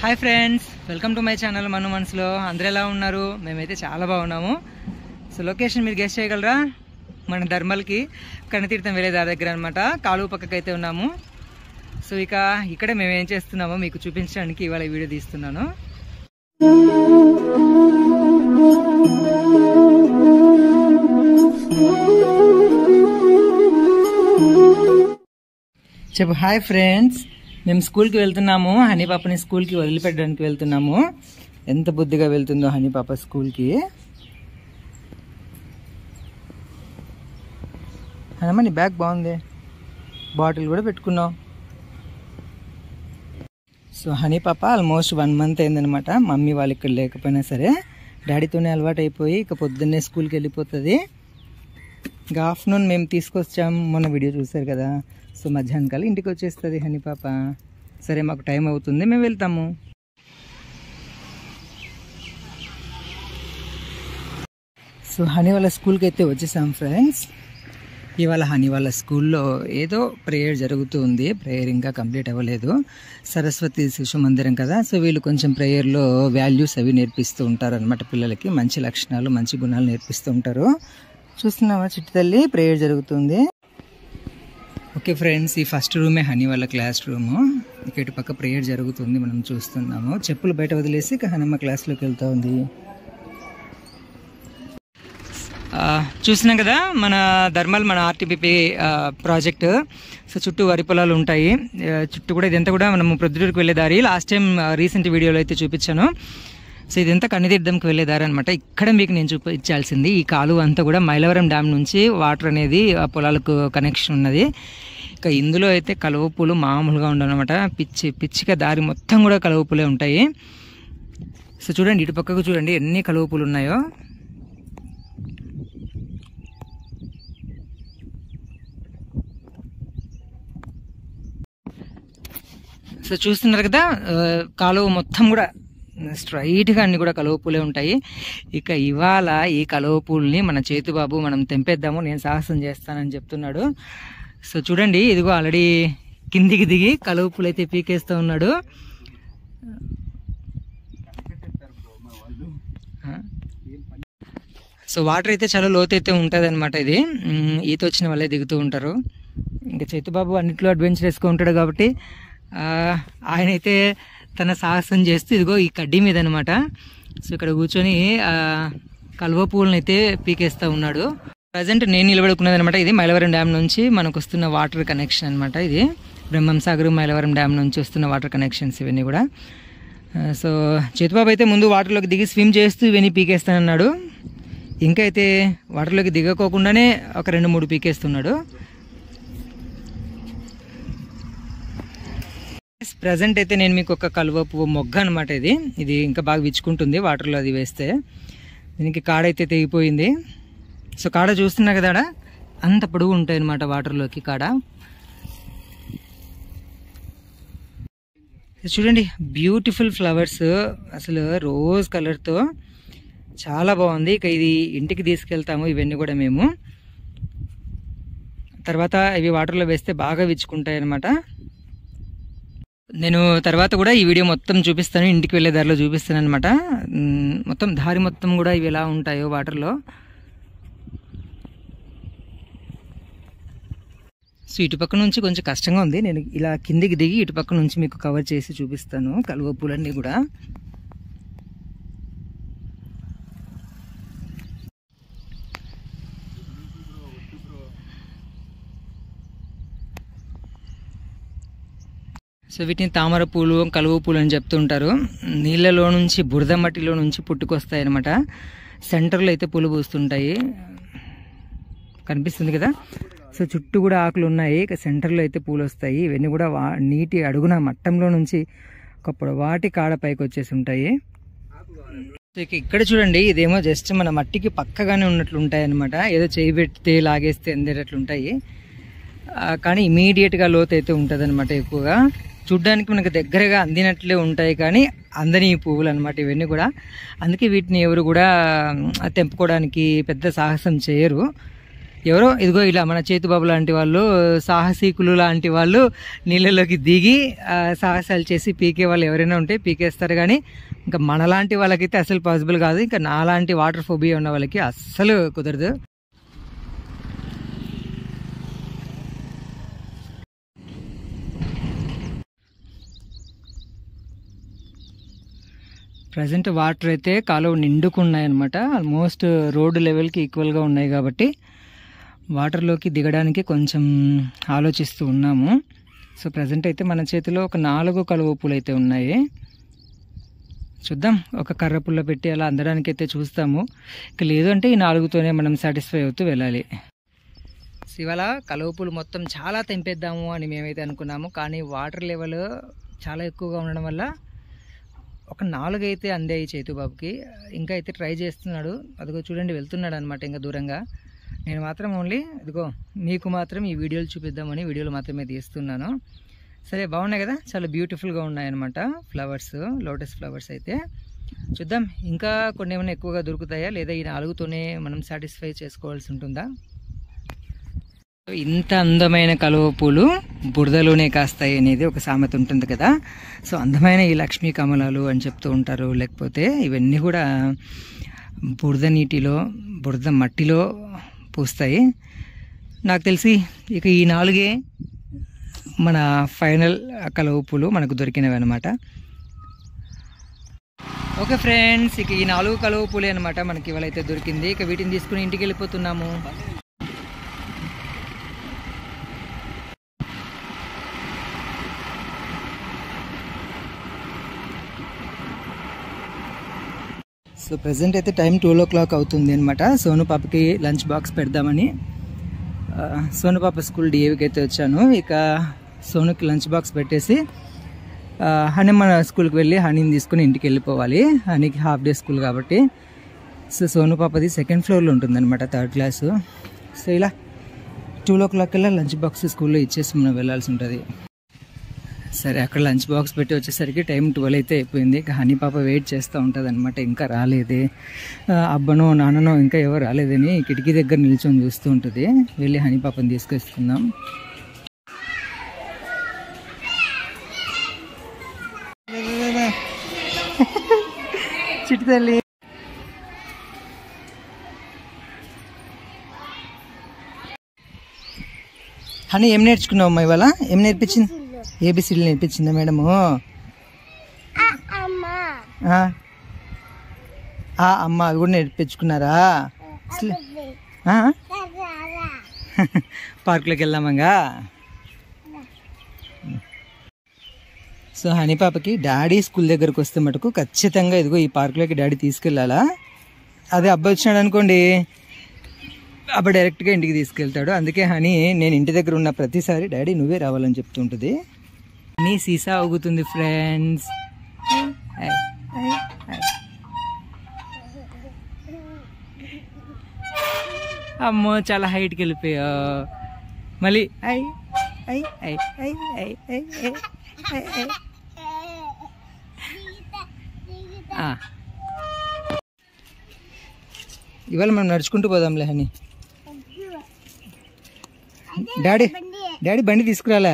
Hi friends welcome to my channel Manu మనసులో అందరూ ఎలా ఉన్నారు మేమైతే చాలా బాగున్నాము సో లొకేషన్ మీరు గెస్ట్ చేయగలరా మన ధర్మల్కి కనతీర్థం వెళ్ళే దారి దగ్గర అనమాట కాలువ పక్కకి అయితే ఉన్నాము సో ఇక ఇక్కడ మేము ఏం చేస్తున్నామో మీకు చూపించడానికి ఇవాళ ఈ వీడియో తీస్తున్నాను చెప్పు హాయ్ ఫ్రెండ్స్ మేము స్కూల్కి వెళ్తున్నాము హనీ పాపని స్కూల్కి వదిలిపెట్టడానికి వెళ్తున్నాము ఎంత బుద్ధిగా వెళ్తుందో హనీ పాప స్కూల్కి హనమ్మ నీ బ్యాగ్ బాగుంది బాటిల్ కూడా పెట్టుకున్నావు సో హనీ పాప ఆల్మోస్ట్ వన్ మంత్ అయిందనమాట మమ్మీ వాళ్ళు ఇక్కడ లేకపోయినా సరే డాడీతోనే అలవాటు అయిపోయి ఇక పొద్దున్నే స్కూల్కి వెళ్ళిపోతుంది ఇంకా ఆఫ్టర్నూన్ మేము తీసుకొచ్చాం మొన్న వీడియో చూసారు కదా సో మధ్యాహ్నం కల్లా ఇంటికి వచ్చేస్తుంది హనీ పాప సరే మాకు టైం అవుతుంది మేము వెళ్తాము సో హనీ వాళ్ళ స్కూల్కి అయితే వచ్చేసాం ఫ్రెండ్స్ ఇవాళ హనీ వాళ్ళ స్కూల్లో ఏదో ప్రేయర్ జరుగుతూ ఉంది ప్రేయర్ ఇంకా కంప్లీట్ అవ్వలేదు సరస్వతి శిశు మందిరం కదా సో వీళ్ళు కొంచెం ప్రేయర్లో వాల్యూస్ అవి నేర్పిస్తూ ఉంటారు అనమాట పిల్లలకి మంచి లక్షణాలు మంచి గుణాలు నేర్పిస్తూ ఉంటారు చూస్తున్నావా చిట్టి తల్లి ప్రేయర్ జరుగుతుంది ఓకే ఫ్రెండ్స్ ఈ ఫస్ట్ రూమే హనీ వాళ్ళ క్లాస్ రూము ఇక ఇటు పక్క ప్రేయర్ జరుగుతుంది మనం చూస్తున్నాము చెప్పులు బయట వదిలేసి ఇక హనమ్మ క్లాస్లోకి వెళ్తా ఉంది ఆ, చూసినాం కదా మన ధర్మల్ మన ఆర్టీపీపీ ప్రాజెక్ట్ సో చుట్టూ వరి పొలాలు ఉంటాయి ఆ, చుట్టూ కూడా ఇదంతా కూడా మనం ప్రొద్దుటూరుకు వెళ్ళే దారి లాస్ట్ టైం రీసెంట్ వీడియోలో అయితే చూపించాను సో ఇదంతా కన్నితీర్థంకి వెళ్ళే దారి అనమాట ఇక్కడ మీకు నేను చూపించాల్సింది ఈ కాలువ అంతా కూడా మైలవరం డ్యామ్ నుంచి వాటర్ అనేది ఆ పొలాలకు కనెక్షన్ ఉన్నది ఇక ఇందులో అయితే కలువ పూలు మామూలుగా ఉండనమాట పిచ్చి పిచ్చిగా దారి మొత్తం కూడా కలువ పూలే ఉంటాయి సో చూడండి ఇటు పక్కకు చూడండి ఎన్ని కలువ పూలు ఉన్నాయో సో చూస్తున్నారు కదా ఆ, కాలువ మొత్తం కూడా స్ట్రైట్గా అన్ని కూడా కలువ పూలే ఉంటాయి ఇక ఇవాళ ఈ కలువ పూలని మన చేతుబాబు మనం తెంపేద్దాము నేను సాహసం చేస్తానని చెప్తున్నాడు సో చూడండి ఇదిగో ఆల్రెడీ కిందికి దిగి కలువ పూలు అయితే పీకేస్తూ ఉన్నాడు ఆ. సో వాటర్ అయితే చాలా లోతు అయితే ఉంటుంది అనమాట ఇది మ్, ఈత వచ్చిన వాళ్ళే దిగుతూ ఉంటారు ఇంకా చేతుబాబు అన్నిట్లో అడ్వెంచర్ వేసుకుంటాడు ఉంటాడు కాబట్టి ఆ, ఆయన అయితే తన సాహసం చేస్తూ ఇదిగో ఈ కడ్డీ మీద అనమాట సో ఇక్కడ కూర్చొని ఆ, కలువ పువ్వులను అయితే పీకేస్తూ ఉన్నాడు ప్రజెంట్ నేను నిలబడుకున్నది అనమాట ఇది మైలవరం డ్యామ్ నుంచి మనకు వస్తున్న వాటర్ కనెక్షన్ అనమాట ఇది బ్రహ్మం సాగర్ మైలవరం డ్యామ్ నుంచి వస్తున్న వాటర్ కనెక్షన్స్ ఇవన్నీ కూడా ఆ, సో చేతుబాబు అయితే ముందు వాటర్లోకి దిగి స్విమ్ చేస్తూ ఇవన్నీ పీకేస్తానన్నాడు ఇంకా అయితే వాటర్లోకి దిగకోకుండానే ఒక రెండు మూడు పీకేస్తున్నాడు ప్రజెంట్ అయితే నేను మీకు ఒక కలువ పువ్వు మొగ్గ అనమాట ఇది ఇది ఇంకా బాగా విచ్చుకుంటుంది వాటర్లో అది వేస్తే దీనికి కాడ అయితే తెగిపోయింది సో కాడ చూస్తున్నా కదా ఆడ? అంత పొడుగు ఉంటాయి అనమాట వాటర్లోకి కాడ చూడండి బ్యూటిఫుల్ ఫ్లవర్స్ అసలు రోజ్ కలర్తో చాలా బాగుంది ఇక ఇది ఇంటికి తీసుకెళ్తాము ఇవన్నీ కూడా మేము తర్వాత ఇవి వాటర్లో వేస్తే బాగా విచ్చుకుంటాయి అనమాట నేను తర్వాత కూడా ఈ వీడియో మొత్తం చూపిస్తాను ఇంటికి వెళ్ళే దారిలో చూపిస్తాను అనమాట మొత్తం దారి మొత్తం కూడా ఇవి ఎలా ఉంటాయో వాటర్లో సో ఇటుపక్క నుంచి కొంచెం కష్టంగా ఉంది నేను ఇలా కిందికి దిగి ఇటుపక్క నుంచి మీకు కవర్ చేసి చూపిస్తాను కలువ పూలన్నీ కూడా సో వీటిని తామర పూలు కలువ పూలు అని చెప్తుంటారు నీళ్ళలో నుంచి బురద మట్టిలో నుంచి పుట్టుకొస్తాయి అనమాట సెంటర్లో అయితే పూలు పూస్తుంటాయి కనిపిస్తుంది కదా సో చుట్టూ కూడా ఆకులు ఉన్నాయి ఇక సెంటర్లో అయితే పూలు వస్తాయి ఇవన్నీ కూడా వా నీటి అడుగున మట్టంలో నుంచి ఒక పొడవాటి కాడ పైకి వచ్చేసి ఉంటాయి సో ఇక ఇక్కడ చూడండి ఇదేమో జస్ట్ మన మట్టికి పక్కగానే ఉన్నట్లు ఉంటాయి అనమాట ఏదో చేయి పెడితే లాగేస్తే అందేటట్లు ఉంటాయి ఆ, కానీ ఇమీడియట్గా లోతు అయితే ఉంటుంది అనమాట ఎక్కువగా చూడ్డానికి మనకు దగ్గరగా అందినట్లే ఉంటాయి కానీ అందని పువ్వులు అనమాట ఇవన్నీ కూడా అందుకే వీటిని ఎవరు కూడా మ్, తెంపుకోవడానికి పెద్ద సాహసం చేయరు ఎవరో ఇదిగో ఇలా మన చేతుబాబు లాంటి వాళ్ళు సాహసికులు లాంటి వాళ్ళు నీళ్ళలోకి దిగి ఆ, సాహసాలు చేసి పీకే వాళ్ళు ఎవరైనా ఉంటే పీకేస్తారు కానీ ఇంకా మనలాంటి వాళ్ళకైతే అసలు పాసిబుల్ కాదు ఇంకా నాలాంటి వాటర్ ఫోబియా ఉన్న వాళ్ళకి అస్సలు కుదరదు ప్రజెంట్ వాటర్ అయితే కాలువ నిండుకున్నాయి అనమాట ఆల్మోస్ట్ రోడ్డు లెవెల్కి ఈక్వల్గా ఉన్నాయి కాబట్టి వాటర్లోకి దిగడానికి కొంచెం ఆలోచిస్తూ ఉన్నాము సో ప్రజెంట్ అయితే మన చేతిలో ఒక నాలుగు కలువ పూలు అయితే ఉన్నాయి చూద్దాం ఒక కర్ర పుల్ల పెట్టి అలా అందడానికి అయితే చూస్తాము ఇక లేదు అంటే ఈ నాలుగుతోనే మనం సాటిస్ఫై అవుతూ వెళ్ళాలి ఇవాళ కలువ పూలు మొత్తం చాలా తెంపేద్దాము అని మేమైతే అనుకున్నాము కానీ వాటర్ లెవెల్ చాలా ఎక్కువగా ఉండడం వల్ల ఒక నాలుగు అయితే అందాయి చేతుబాబుకి ఇంకా అయితే ట్రై చేస్తున్నాడు అదిగో చూడండి వెళ్తున్నాడు అనమాట ఇంకా దూరంగా నేను మాత్రం ఓన్లీ ఇదిగో మీకు మాత్రం ఈ వీడియోలు చూపిద్దామని వీడియోలు మాత్రమే తీస్తున్నాను సరే బాగున్నాయి కదా చాలా బ్యూటిఫుల్గా ఉన్నాయన్నమాట ఫ్లవర్స్ లోటస్ ఫ్లవర్స్ అయితే చూద్దాం ఇంకా కొన్ని ఏమైనా ఎక్కువగా దొరుకుతాయా లేదా ఈ నాలుగుతోనే మనం సాటిస్ఫై చేసుకోవాల్సి ఉంటుందా ఇంత అందమైన కలువ పూలు బురదలోనే కాస్తాయి అనేది ఒక సామెత ఉంటుంది కదా సో అందమైన ఈ లక్ష్మీ కమలాలు అని చెప్తూ ఉంటారు లేకపోతే ఇవన్నీ కూడా బురద నీటిలో బురద మట్టిలో పూస్తాయి నాకు తెలిసి ఇక ఈ నాలుగే మన ఫైనల్ కలువ పూలు మనకు దొరికినవి అనమాట ఓకే ఫ్రెండ్స్ ఇక ఈ నాలుగు కలువ పూలే అనమాట మనకి ఇవాళ అయితే దొరికింది ఇక వీటిని తీసుకుని ఇంటికి వెళ్ళిపోతున్నాము సో ప్రజెంట్ అయితే టైం టూల్ ఓ క్లాక్ అవుతుంది అనమాట సోను పాపకి లంచ్ బాక్స్ పెడదామని ఆ, సోను పాప స్కూల్ డిఏవికి అయితే వచ్చాను ఇక సోనుకి లంచ్ బాక్స్ పెట్టేసి ఆ, హనీ మన స్కూల్కి వెళ్ళి హనీని తీసుకుని ఇంటికి వెళ్ళిపోవాలి హనీకి హాఫ్ డే స్కూల్ కాబట్టి సో సోను పాపది సెకండ్ ఫ్లోర్లో ఉంటుందన్నమాట థర్డ్ క్లాసు సో ఇలా టూ ఓ క్లాక్ కల్లా లంచ్ బాక్స్ స్కూల్లో ఇచ్చేసి మనం వెళ్ళాల్సి ఉంటుంది సరే అక్కడ లంచ్ బాక్స్ పెట్టి వచ్చేసరికి టైం ట్వెల్వ్ అయితే అయిపోయింది ఇక హనీ పాప వెయిట్ చేస్తూ ఉంటుంది అనమాట ఇంకా రాలేదే ఆ, అబ్బనో నాన్ననో ఇంకా ఎవరు రాలేదని కిటికీ దగ్గర నిల్చొని చూస్తూ ఉంటుంది వెళ్ళి హనీ పాపని తీసుకొస్తున్నాం చిట్టి తల్లి హనీ ఏం నేర్చుకున్నావు అమ్మా ఇవాళ ఏం నేర్పించింది ఏబిసిడీలు నేర్పించిందా మేడము ఆ. ఆ, అమ్మ అవి కూడా నేర్పించుకున్నారా అసలు ఆ? పార్కులోకి వెళ్దామంగా సో హనీ పాపకి డాడీ స్కూల్ దగ్గరకు వస్తే మటుకు ఖచ్చితంగా ఇదిగో ఈ పార్కులోకి డాడీ తీసుకెళ్ళాలా అదే అబ్బాయి వచ్చినాడు అనుకోండి అప్పుడు డైరెక్ట్గా ఇంటికి తీసుకెళ్తాడు అందుకే హనీ నేను ఇంటి దగ్గర ఉన్న ప్రతిసారి డాడీ నువ్వే రావాలని చెప్తుంటుంది హనీ సీసా ఊగుతుంది ఫ్రెండ్స్ అమ్మో చాలా హైట్కి వెళ్ళిపోయా మళ్ళీ ఐ ఐ ఐ ఐ ఐ ఐ ఐ ఐ ఐ ఆ. ఇవాళ మనం నడుచుకుంటూ పోదాంలే హనీ డాడీ డాడీ బండి తీసుకురాలా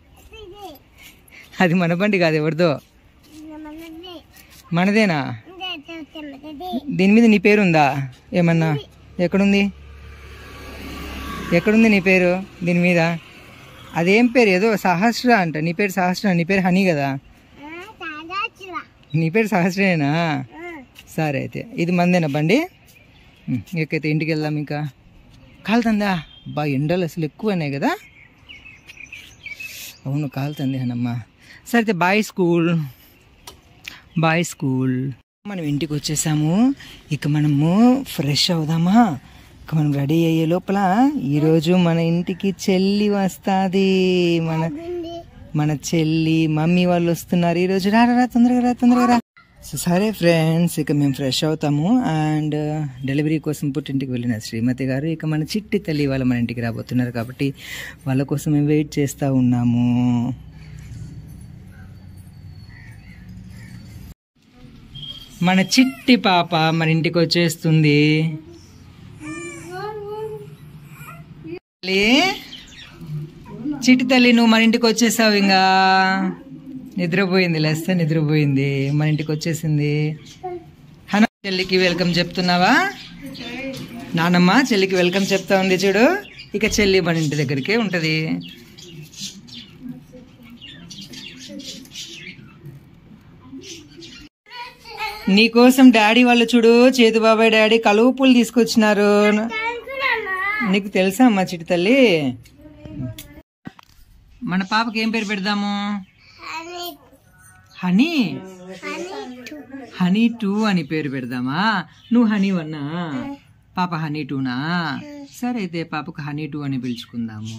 అది మన బండి కాదు ఎవరిదో మనదేనా దీని మీద నీ పేరు ఉందా ఏమన్నా ఎక్కడుంది ఎక్కడుంది నీ పేరు దీని మీద అదేం పేరు ఏదో సహస్ర అంట నీ పేరు సహస్ర నీ పేరు హనీ కదా నీ పేరు సహస్రేనా సరే అయితే ఇది మందేనా బండి ఉం, ఎక్కైతే ఇంటికి వెళ్దాం ఇంకా కాలుతుందా బా ఎండలు అసలు ఎక్కువనే కదా అవును కాలుతుంది హనమ్మ సరే అయితే బాయ్ స్కూల్ బాయ్ స్కూల్ మనం ఇంటికి వచ్చేసాము ఇక మనము ఫ్రెష్ అవుదామా ఇక మనం రెడీ అయ్యే లోపల ఈరోజు మన ఇంటికి చెల్లి వస్తుంది మన మన చెల్లి మమ్మీ వాళ్ళు వస్తున్నారు ఈరోజు రా రా, రా తొందరగా రా తొందరగా రా సో సరే ఫ్రెండ్స్ ఇక మేము ఫ్రెష్ అవుతాము అండ్ డెలివరీ కోసం పుట్టింటికి వెళ్ళిన శ్రీమతి గారు ఇక మన చిట్టి తల్లి వాళ్ళు మన ఇంటికి రాబోతున్నారు కాబట్టి వాళ్ళ కోసం మేము వెయిట్ చేస్తూ ఉన్నాము మన చిట్టి పాప మన ఇంటికి వచ్చేస్తుంది తల్లి చిట్టి తల్లి నువ్వు మన ఇంటికి వచ్చేసావు ఇంకా నిద్రపోయింది లేస్తే నిద్రపోయింది మన ఇంటికి వచ్చేసింది హన చెల్లికి వెల్కమ్ చెప్తున్నావా నానమ్మ చెల్లికి వెల్కమ్ చెప్తా ఉంది చూడు ఇక చెల్లి మన ఇంటి దగ్గరికే ఉంటది నీకోసం డాడీ వాళ్ళు చూడు చేతు బాబాయ్ డాడీ కలువు పూలు తీసుకొచ్చినారు నీకు తెలుసా అమ్మా చిటి తల్లి మన పాపకి ఏం పేరు పెడదాము హనీ హనీ టూ అని పేరు పెడదామా నువ్వు హనీ వన్నా పాప హనీ టూనా సరే అయితే పాపకు హనీ టూ అని పిలుచుకుందాము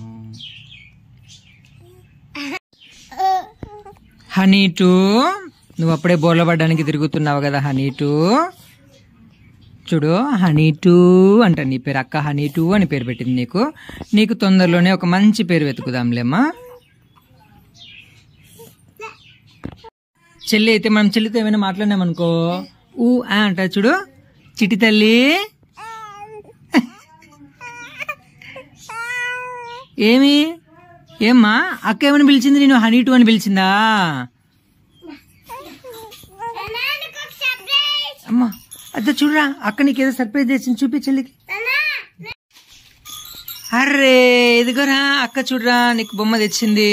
హనీ టూ నువ్వు అప్పుడే బోర్ల పడ్డానికి తిరుగుతున్నావు కదా హనీ టూ చూడు హనీ టూ అంట నీ పేరు అక్క హనీ టూ అని పేరు పెట్టింది నీకు నీకు తొందరలోనే ఒక మంచి పేరు వెతుకుదాంలేమ్మా చెల్లి అయితే మనం చెల్లితో ఏమైనా మాట్లాడినామనుకో ఊ ఆ అంట చూడు చిటి తల్లి ఏమి ఏమ్మా అక్క ఏమని పిలిచింది నేను హనీ టూ అని పిలిచిందా అమ్మా అద్ద చూడరా అక్క నీకు ఏదో సర్ప్రైజ్ చేసింది చూపి చెల్లికి అర్రే ఇదిగోరా అక్క చూడరా నీకు బొమ్మ తెచ్చింది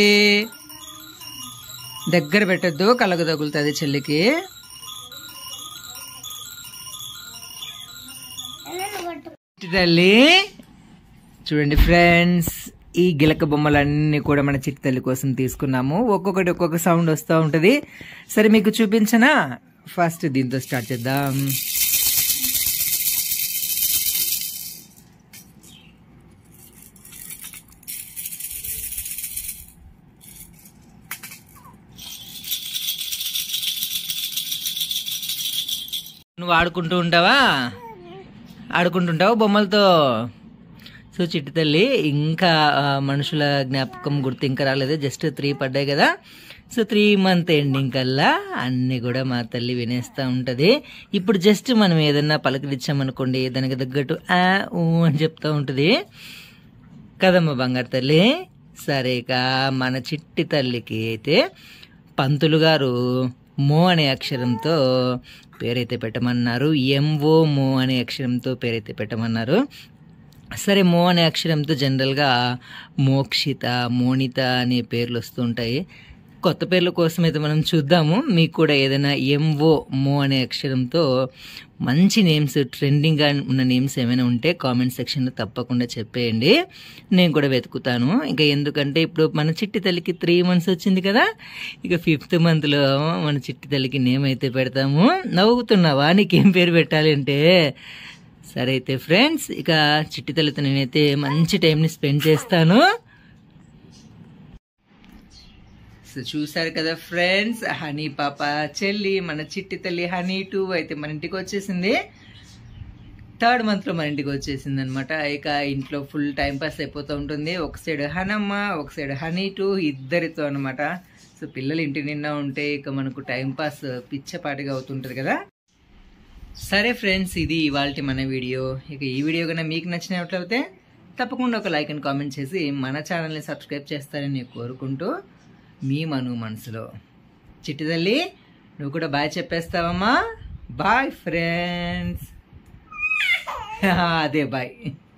దగ్గర పెట్టద్దు కళ్ళకు తగులుతుంది చెల్లికి తల్లి చూడండి ఫ్రెండ్స్ ఈ గిలక బొమ్మలన్నీ కూడా మన చిట్టి తల్లి కోసం తీసుకున్నాము ఒక్కొక్కటి ఒక్కొక్క సౌండ్ వస్తూ ఉంటది సరే మీకు చూపించనా ఫస్ట్ దీంతో స్టార్ట్ చేద్దాం నువ్వు ఆడుకుంటూ ఉంటావా ఆడుకుంటుంటావు బొమ్మలతో సో చిట్టి తల్లి ఇంకా ఆ, మనుషుల జ్ఞాపకం గుర్తు ఇంకా రాలేదు జస్ట్ త్రీ పడ్డాయి కదా సో త్రీ మంత్ ఎండింగ్ కల్లా అన్ని కూడా మా తల్లి వినేస్తూ ఉంటుంది ఇప్పుడు జస్ట్ మనం ఏదన్నా పలకరించామనుకోండి దానికి తగ్గట్టు ఆ ఊ అని చెప్తూ ఉంటుంది కదమ్మ బంగారు తల్లి సరే ఇక మన చిట్టి తల్లికి అయితే పంతులు గారు మో అనే అక్షరంతో పేరైతే పెట్టమన్నారు ఎంఓ మో అనే అక్షరంతో పేరైతే పెట్టమన్నారు సరే మో అనే అక్షరంతో జనరల్గా మోక్షిత మోనిత అనే పేర్లు వస్తుంటాయి కొత్త పేర్ల కోసం అయితే మనం చూద్దాము మీకు కూడా ఏదైనా ఎంఓ మో అనే అక్షరంతో మంచి నేమ్స్ ట్రెండింగ్గా ఉన్న నేమ్స్ ఏమైనా ఉంటే కామెంట్ సెక్షన్లో తప్పకుండా చెప్పేయండి నేను కూడా వెతుకుతాను ఇంకా ఎందుకంటే ఇప్పుడు మన చిట్టి తల్లికి త్రీ మంత్స్ వచ్చింది కదా ఇక ఫిఫ్త్ మంత్లో మన చిట్టి తల్లికి నేమ్ అయితే పెడతాము నవ్వుతున్నావా నీకేం పేరు పెట్టాలి అంటే సరే అయితే ఫ్రెండ్స్ ఇక చిట్టి తల్లితో నేనైతే మంచి టైంని స్పెండ్ చేస్తాను సో చూసారు కదా ఫ్రెండ్స్ హనీ పాప చెల్లి మన చిట్టి తల్లి హనీ టూ అయితే మన ఇంటికి వచ్చేసింది థర్డ్ మంత్లో మన ఇంటికి వచ్చేసింది అనమాట ఇక ఇంట్లో ఫుల్ టైం పాస్ అయిపోతూ ఉంటుంది ఒక సైడ్ హనమ్మ ఒక సైడ్ హనీ టూ ఇద్దరితో అనమాట సో పిల్లలు ఇంటి నిండా ఉంటే ఇక మనకు టైం పాస్ పిచ్చపాటిగా అవుతుంటుంది కదా సరే ఫ్రెండ్స్ ఇది ఇవాళ మన వీడియో ఇక ఈ వీడియో కన్నా మీకు నచ్చినట్లయితే తప్పకుండా ఒక లైక్ అండ్ కామెంట్ చేసి మన ఛానల్ని సబ్స్క్రైబ్ చేస్తారని కోరుకుంటూ మీ మను మనసులో చిట్టి తల్లి నువ్వు కూడా బాయ్ చెప్పేస్తావమ్మా బాయ్ ఫ్రెండ్స్ అదే బాయ్